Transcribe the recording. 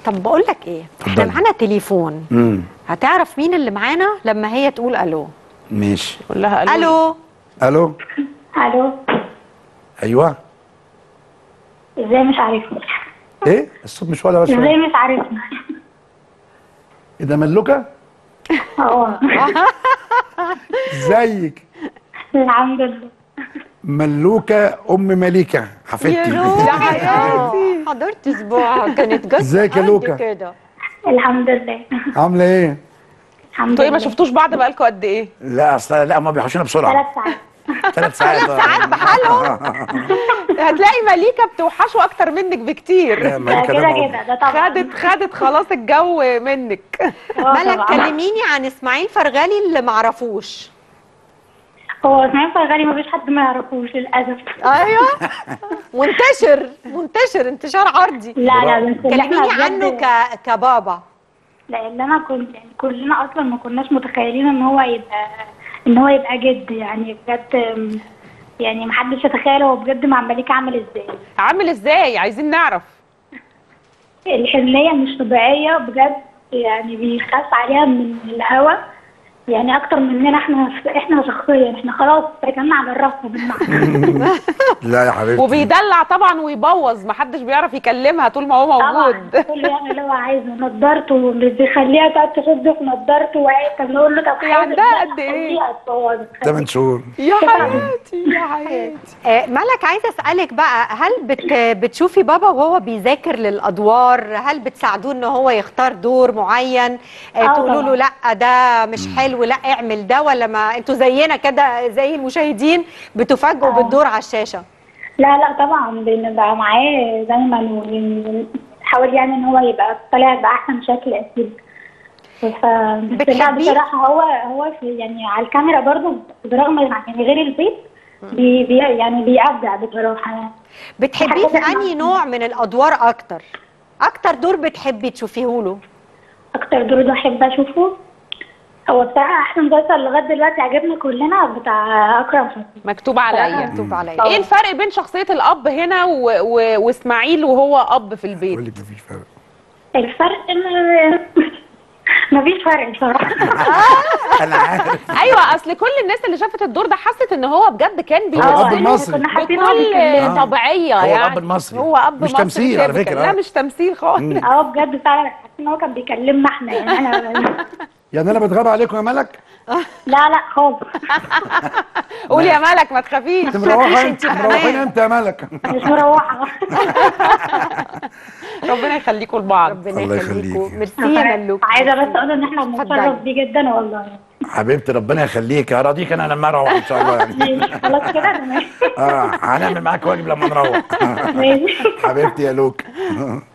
طب بقول لك ايه احنا اتفضلي. معانا تليفون امم هتعرف مين اللي معانا لما هي تقول الو ماشي قول لها الو الو الو الو ايوه ازاي مش عارفني ايه الصوت مش واضح بس ازاي مش عارفني ايه ده ملوكه اه ازيك الحمد لله ملوكه ام مليكه يا حفيدتي روحي آه، حضرت اسبوعها كانت جت ازيك يا قد لوكا؟ كده الحمد لله عامله ايه الحمد انتوا ايه ما لله شفتوش بعض بقالكوا قد ايه لا اصل لا ما بيحوشونا بسرعه ثلاث ساعات ثلاث ساعات ثلاث ساعات بحالهم هتلاقي مليكه بتوحشوا اكتر منك بكتير ده ملكه كده ده كده ده طبعا خدت خدت خلاص الجو منك آه مالك طبعاً. كلميني عن اسماعيل فرغالي اللي معرفوش هو اسماعيل فرغالي ما فيش حد ما يعرفوش للاسف ايوه منتشر منتشر انتشار عرضي لا لا بس اللي احنا كلميني بجد- عنه ك... كبابا لان انا كنت يعني كلنا اصلا ما كناش متخيلين ان هو يبقى ان هو يبقى جد يعني بجد أم، يعني محدش يتخيل هو بجد مع مليكة عامل ازاي عامل ازاي عايزين نعرف الحنية مش طبيعية بجد يعني بيخاف عليها من الهوا يعني اكتر مننا احنا احنا شخصيا احنا خلاص ركنا على الرف بالمعنى لا يا حبيبتي وبيدلع طبعا ويبوظ محدش بيعرف يكلمها طول ما هو موجود طبعا كل يعمل اللي هو عايزه نضارته بيخليها تقعد تشد في نضارته وعي طب نقول له طب هي حاضر، عندها لا، قد إيه؟ خليها تبوظ. 8 شهور يا حياتي يا حياتي آه، مالك عايزه اسالك بقى هل بت... بتشوفي بابا وهو بيذاكر للادوار هل بتساعدوه ان هو يختار دور معين آه، آه تقولوا له طبعاً. لا ده مش حلو لا اعمل ده ولا ما انتوا زينا كده زي المشاهدين بتفاجئوا آه. بالدور على الشاشه لا لا طبعا بنبقى معاه دايما ونحاول يعني ان هو يبقى طالع باحسن شكل اكيد ف بس لا بتحبيه؟ بصراحه هو هو في يعني على الكاميرا برضو برغم يعني غير البيت بي بي يعني بيبدع بصراحه يعني بتحبيه في حاجات إحنا- انهي نوع من الادوار اكتر اكتر دور بتحبي تشوفيه له اكتر دور بحب اشوفه هو بصراحه احسن مسلسل لغايه دلوقتي عجبنا كلنا بتاع اكرم حسني مكتوب عليا مكتوب عليا طبعاً. ايه الفرق بين شخصيه الاب هنا و... و... واسماعيل وهو اب في البيت بقول لك مفيش فرق الفرق ان مفيش فرق بصراحه انا عارف ايوه اصل كل الناس اللي شافت الدور ده حست ان هو بجد كان هو بيمثل الأب إحنا المصري. كنا حاسين هو بكل بيكلمنا. طبيعيه هو يعني الأب المصري. هو اب مش مصري تمثيل على typical. فكرة، لا آه. مش تمثيل خالص اه بجد فعلا حاسين ان هو كان بيكلمنا احنا يعني انا يعني انا بتغاب عليكم يا ملك لا لا خالص قول يا ملك ما تخافيش انت مروحه انت انت كمان. مروحين امتى يا ملك مش مروحه ربنا يخليكم لبعض ربنا الله يخليكم يخليكي. ميرسي يا ملوك عايزه بس اقول ان احنا اتفضلي. بنتشرف بيه جدا والله حبيبتي ربنا يخليك اراضيك انا لما اروح ان شاء الله يعني ماشي خلاص كده تمام اه هنعمل معاك واجب لما نروح ماشي حبيبتي يا لوك